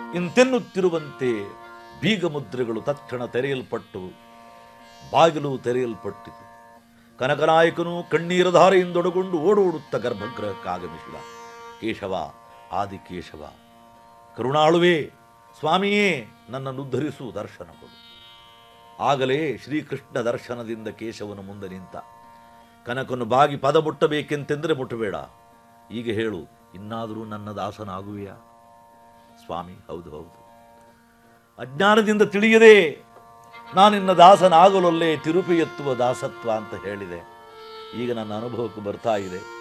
ಇಂತೆನ್ನುತ್ತಿರುವಂತೆ ಬೀಗ ಮುದ್ರೆಗಳು ತಕ್ಷಣ ತೆರೆಯಲ್ಪಟ್ಟು ಬಾಗಿಲು ತೆರೆಯಲ್ಪಟ್ಟಿತು ಕನಕನಾಯಕನು ಕಣ್ಣೀರ ಧಾರೆಯಿಂದೊಡಗೊಂಡು ಓಡೋಡುತ್ತ ಗರ್ಭಗೃಹಕ್ಕಾಗಮಿಸಿದ ಕೇಶವ ಆದಿಕೇಶವ ಕರುಣಾಳುವೆ ಸ್ವಾಮಿಯೇ ನನ್ನನ್ನು ಉದ್ಧರಿಸು ದರ್ಶನ ಕೊಡು ಆಗಲೇ ಶ್ರೀಕೃಷ್ಣ ದರ್ಶನದಿಂದ ಕೇಶವನ ಮುಂದೆ ನಿಂತ ಕನಕನು ಬಾಗಿ ಪದ ಮುಟ್ಟಬೇಕೆಂತೆಂದರೆ ಮುಟ್ಟಬೇಡ ಈಗ ಹೇಳು ಇನ್ನಾದರೂ ನನ್ನ ದಾಸನಾಗುವೆಯಾ ಸ್ವಾಮಿ ಹೌದು ಹೌದು ಅಜ್ಞಾನದಿಂದ ತಿಳಿಯದೆ ನಾನಿನ್ನ ದಾಸನಾಗಲೊಲ್ಲೆ ತಿರುಪಿ ಎತ್ತುವ ದಾಸತ್ವ ಅಂತ ಹೇಳಿದೆ ಈಗ ನನ್ನ ಅನುಭವಕ್ಕೆ ಬರ್ತಾ ಇದೆ